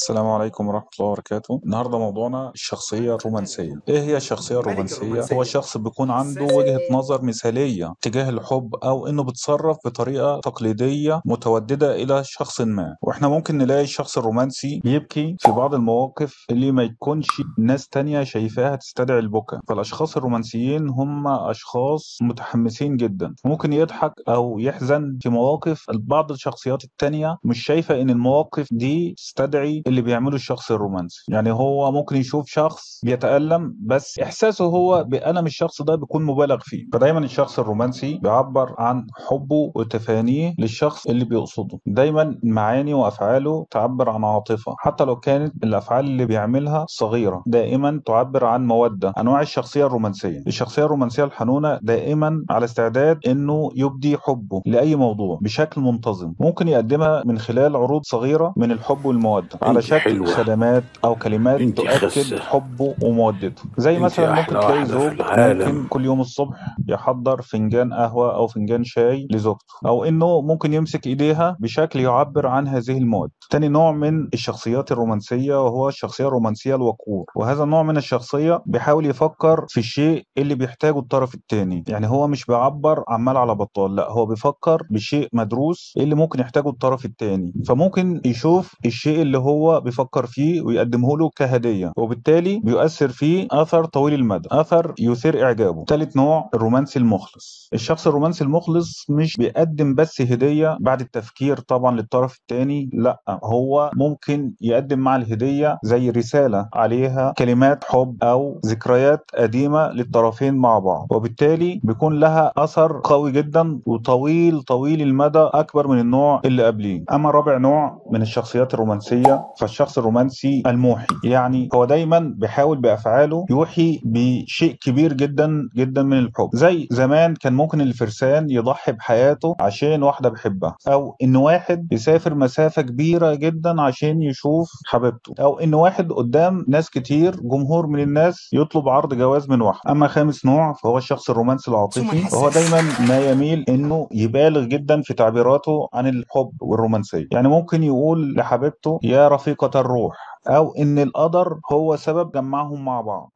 السلام عليكم ورحمة الله وبركاته النهاردة موضوعنا الشخصية الرومانسية إيه هي الشخصية الرومانسية؟ هو شخص بيكون عنده وجهة نظر مثالية تجاه الحب أو إنه بيتصرف بطريقة تقليدية متوددة إلى شخص ما وإحنا ممكن نلاقي الشخص الرومانسي بيبكي في بعض المواقف اللي ما يكونش ناس تانية شايفاها تستدعي البكاء فالأشخاص الرومانسيين هم أشخاص متحمسين جدا ممكن يضحك أو يحزن في مواقف بعض الشخصيات التانية مش شايفة إن المواقف دي تستدعي اللي بيعمله الشخص الرومانسي يعني هو ممكن يشوف شخص بيتألم بس إحساسه هو بألم الشخص ده بيكون مبالغ فيه فدايما الشخص الرومانسي بيعبر عن حبه وتفانيه للشخص اللي بيقصده دايما معاني وأفعاله تعبر عن عاطفة حتى لو كانت الأفعال اللي بيعملها صغيرة دائما تعبر عن مودة أنواع الشخصية الرومانسية الشخصية الرومانسية الحنونة دائما على استعداد إنه يبدي حبه لأي موضوع بشكل منتظم ممكن يقدمها من خلال عروض صغيرة من الحب والمودة على شكل حلوة. خدمات او كلمات انت تؤكد خسة. حبه ومودته زي انت مثلا ممكن أحلى تلاقي واحدة في زوج العالم. ممكن كل يوم الصبح يحضر فنجان قهوه او فنجان شاي لزوجته او انه ممكن يمسك ايديها بشكل يعبر عن هذه المواد تاني نوع من الشخصيات الرومانسيه وهو الشخصيه الرومانسيه الوقور وهذا النوع من الشخصيه بيحاول يفكر في الشيء اللي بيحتاجه الطرف الثاني يعني هو مش بيعبر عمال على بطال لا هو بيفكر بشيء مدروس إيه اللي ممكن يحتاجه الطرف الثاني فممكن يشوف الشيء اللي هو بيفكر فيه ويقدمه له كهديه وبالتالي بيؤثر فيه اثر طويل المدى اثر يثير اعجابه ثالث نوع الرومانسي المخلص الشخص الرومانسي المخلص مش بيقدم بس هديه بعد التفكير طبعا للطرف الثاني لا هو ممكن يقدم مع الهديه زي رساله عليها كلمات حب او ذكريات قديمه للطرفين مع بعض وبالتالي بيكون لها اثر قوي جدا وطويل طويل المدى اكبر من النوع اللي قبليه اما رابع نوع من الشخصيات الرومانسيه فالشخص الرومانسي الموحي يعني هو دايما بيحاول بافعاله يوحي بشيء كبير جدا جدا من الحب زي زمان كان ممكن الفرسان يضحي بحياته عشان واحده بيحبها او ان واحد يسافر مسافه كبيره جدا عشان يشوف حبيبته او ان واحد قدام ناس كتير جمهور من الناس يطلب عرض جواز من واحد اما خامس نوع فهو الشخص الرومانسي العاطفي وهو دايما ما يميل انه يبالغ جدا في تعبيراته عن الحب والرومانسيه يعني ممكن يقول لحبيبته يا رفيقه الروح او ان القدر هو سبب جمعهم مع بعض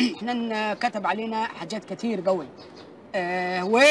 احنا كتب علينا حاجات كتير قوي آه و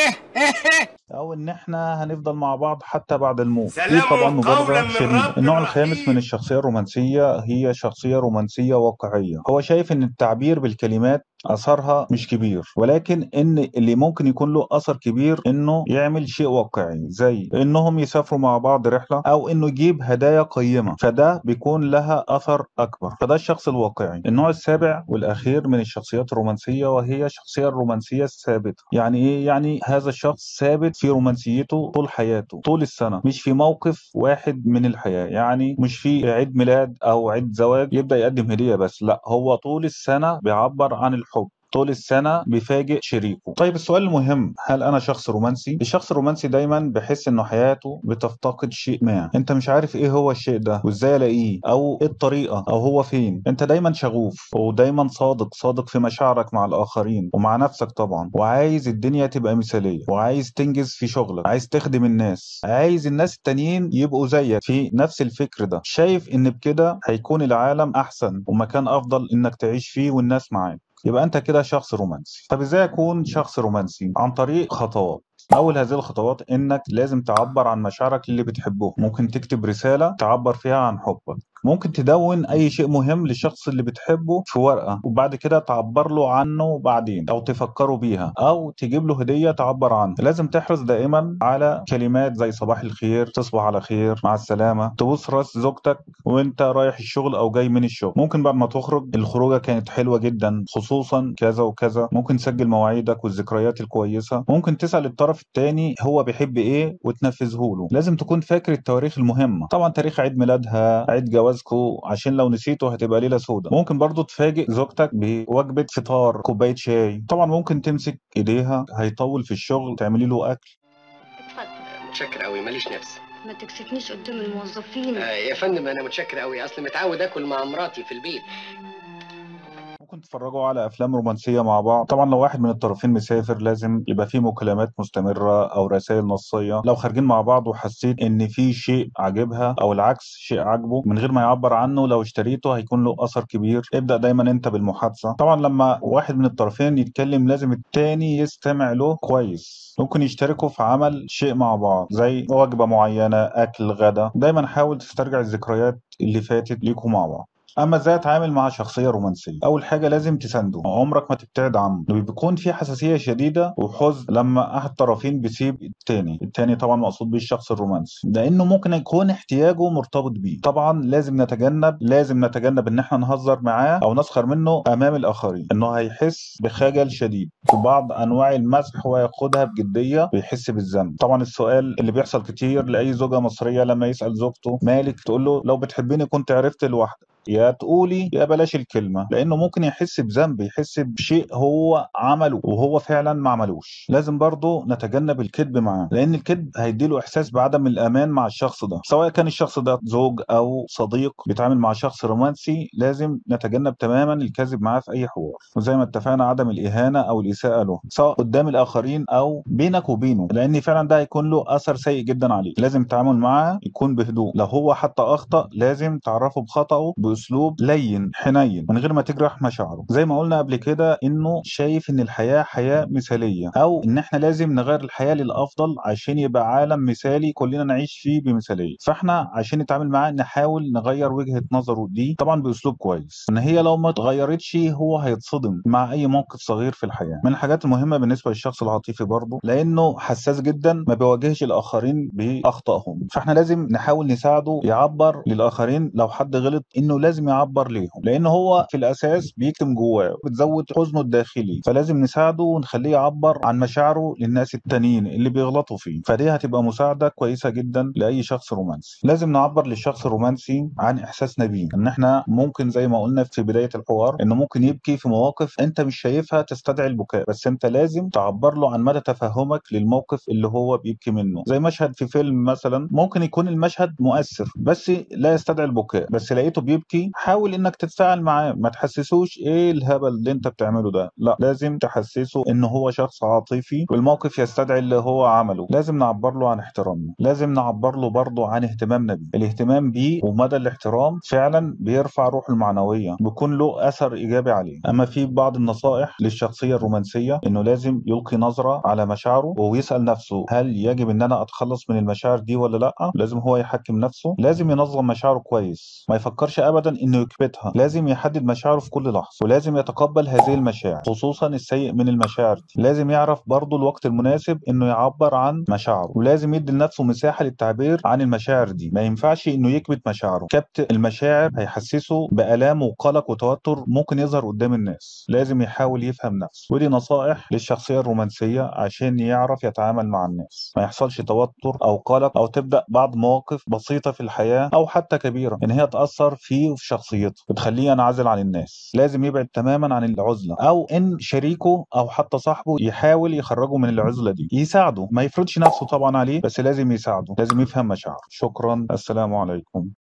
او ان احنا هنفضل مع بعض حتى بعد الموت دي سلام طبعا قولا مبالغه من شديده رب النوع رحيم. الخامس من الشخصيه الرومانسيه هي شخصيه رومانسيه واقعيه هو شايف ان التعبير بالكلمات اثرها مش كبير ولكن ان اللي ممكن يكون له اثر كبير انه يعمل شيء واقعي زي انهم يسافروا مع بعض رحله او انه يجيب هدايا قيمه فده بيكون لها اثر اكبر فده الشخص الواقعي النوع السابع والاخير من الشخصيات الرومانسيه وهي الشخصيه الرومانسيه الثابته يعني ايه يعني هذا الشخص ثابت في رومانسيته طول حياته طول السنه مش في موقف واحد من الحياه يعني مش في عيد ميلاد او عيد زواج يبدا يقدم هديه بس لا هو طول السنه بيعبر عن الحب طول السنة بيفاجئ شريكه طيب السؤال المهم هل أنا شخص رومانسي؟ الشخص الرومانسي دايما بيحس إنه حياته بتفتقد شيء ما أنت مش عارف إيه هو الشيء ده وإزاي ألاقيه أو إيه الطريقة أو هو فين أنت دايما شغوف ودايما صادق صادق في مشاعرك مع الآخرين ومع نفسك طبعا وعايز الدنيا تبقى مثالية وعايز تنجز في شغلك عايز تخدم الناس عايز الناس التانيين يبقوا زيك في نفس الفكر ده شايف إن بكده هيكون العالم أحسن ومكان أفضل إنك تعيش فيه والناس معاك يبقى انت كده شخص رومانسي طب ازاي اكون شخص رومانسي عن طريق خطوات اول هذه الخطوات انك لازم تعبر عن مشاعرك للي بتحبه ممكن تكتب رسالة تعبر فيها عن حبك ممكن تدون اي شيء مهم للشخص اللي بتحبه في ورقة وبعد كده تعبر له عنه بعدين او تفكروا بيها او تجيب له هدية تعبر عنه لازم تحرص دائما على كلمات زي صباح الخير تصبح على خير مع السلامة تبوس راس زوجتك وانت رايح الشغل او جاي من الشغل ممكن بعد ما تخرج الخروجة كانت حلوة جدا خصوصا كذا وكذا ممكن تسجل مواعيدك والذكريات الكويسة ممكن تسأل الطرف التاني هو بيحب ايه وتنفذه له لازم تكون فاكر التواريخ المهمة طبعا تاريخ عيد ميلادها عيد جوازكو عشان لو نسيته هتبقى ليلة سودة ممكن برضو تفاجئ زوجتك بوجبة فطار كوباية شاي طبعا ممكن تمسك ايديها هيطول في الشغل تعملي له اكل اتفضل متشكر قوي ماليش نفس ما تكسفنيش قدام الموظفين آه يا فندم انا متشكر قوي اصل متعود اكل مع مراتي في البيت ممكن ممكن تتفرجوا على افلام رومانسيه مع بعض طبعا لو واحد من الطرفين مسافر لازم يبقى في مكالمات مستمره او رسائل نصيه لو خارجين مع بعض وحسيت ان في شيء عاجبها او العكس شيء عاجبه من غير ما يعبر عنه لو اشتريته هيكون له اثر كبير ابدا دايما انت بالمحادثه طبعا لما واحد من الطرفين يتكلم لازم التاني يستمع له كويس ممكن يشتركوا في عمل شيء مع بعض زي وجبه معينه اكل غدا دايما حاول تسترجع الذكريات اللي فاتت ليكوا مع بعض اما ازاي اتعامل مع شخصيه رومانسيه اول حاجه لازم تسانده عمرك ما تبتعد عنه بيكون في حساسيه شديده وحزن لما احد الطرفين بيسيب التاني التاني طبعا مقصود بيه الشخص الرومانسي لانه ممكن يكون احتياجه مرتبط بيه طبعا لازم نتجنب لازم نتجنب ان احنا نهزر معاه او نسخر منه امام الاخرين انه هيحس بخجل شديد في بعض انواع المزح وياخدها بجديه ويحس بالذنب طبعا السؤال اللي بيحصل كتير لاي زوجه مصريه لما يسال زوجته مالك تقول له لو بتحبيني كنت عرفت لوحدك يا تقولي يا بلاش الكلمة لأنه ممكن يحس بذنب يحس بشيء هو عمله وهو فعلا ما عملوش لازم برضه نتجنب الكذب معاه لأن الكذب هيديله إحساس بعدم الأمان مع الشخص ده سواء كان الشخص ده زوج أو صديق بيتعامل مع شخص رومانسي لازم نتجنب تماما الكذب معاه في أي حوار وزي ما اتفقنا عدم الإهانة أو الإساءة له سواء قدام الآخرين أو بينك وبينه لأن فعلا ده هيكون له أثر سيء جدا عليه لازم التعامل معاه يكون بهدوء لو هو حتى أخطأ لازم تعرفه بخطأه باسلوب لين حنين من غير ما تجرح مشاعره زي ما قلنا قبل كده انه شايف ان الحياه حياه مثاليه او ان احنا لازم نغير الحياه للافضل عشان يبقى عالم مثالي كلنا نعيش فيه بمثاليه فاحنا عشان نتعامل معاه نحاول نغير وجهه نظره دي طبعا باسلوب كويس ان هي لو ما اتغيرتش هو هيتصدم مع اي موقف صغير في الحياه من الحاجات المهمه بالنسبه للشخص العاطفي برضه لانه حساس جدا ما بيواجهش الاخرين باخطائهم فاحنا لازم نحاول نساعده يعبر للاخرين لو حد غلط انه لازم يعبر ليهم لان هو في الاساس بيكتم جواه بتزود حزنه الداخلي فلازم نساعده ونخليه يعبر عن مشاعره للناس التانيين اللي بيغلطوا فيه فدي هتبقى مساعده كويسه جدا لاي شخص رومانسي لازم نعبر للشخص الرومانسي عن احساسنا بيه ان احنا ممكن زي ما قلنا في بدايه الحوار انه ممكن يبكي في مواقف انت مش شايفها تستدعي البكاء بس انت لازم تعبر له عن مدى تفهمك للموقف اللي هو بيبكي منه زي مشهد في فيلم مثلا ممكن يكون المشهد مؤثر بس لا يستدعي البكاء بس لقيته بيبكي حاول انك تتفاعل معاه ما تحسسوش ايه الهبل اللي انت بتعمله ده لا لازم تحسسه ان هو شخص عاطفي والموقف يستدعي اللي هو عمله لازم نعبر له عن احترامنا لازم نعبر له برضه عن اهتمامنا بيه الاهتمام بيه ومدى الاحترام فعلا بيرفع روحه المعنويه بيكون له اثر ايجابي عليه اما في بعض النصائح للشخصيه الرومانسيه انه لازم يلقي نظره على مشاعره ويسال نفسه هل يجب ان انا اتخلص من المشاعر دي ولا لا لازم هو يحكم نفسه لازم ينظم مشاعره كويس ما يفكرش ابدا انه يكبتها لازم يحدد مشاعره في كل لحظه ولازم يتقبل هذه المشاعر خصوصا السيء من المشاعر دي لازم يعرف برضه الوقت المناسب انه يعبر عن مشاعره ولازم يدي لنفسه مساحه للتعبير عن المشاعر دي ما ينفعش انه يكبت مشاعره كبت المشاعر هيحسسه بالام وقلق وتوتر ممكن يظهر قدام الناس لازم يحاول يفهم نفسه ودي نصائح للشخصيه الرومانسيه عشان يعرف يتعامل مع الناس ما يحصلش توتر او قلق او تبدا بعض مواقف بسيطه في الحياه او حتى كبيره ان هي تاثر فيه وفي شخصيته وتخليه ينعزل عن الناس لازم يبعد تماما عن العزله او ان شريكه او حتى صاحبه يحاول يخرجه من العزله دي يساعده ما يفرضش نفسه طبعا عليه بس لازم يساعده لازم يفهم مشاعره شكرا السلام عليكم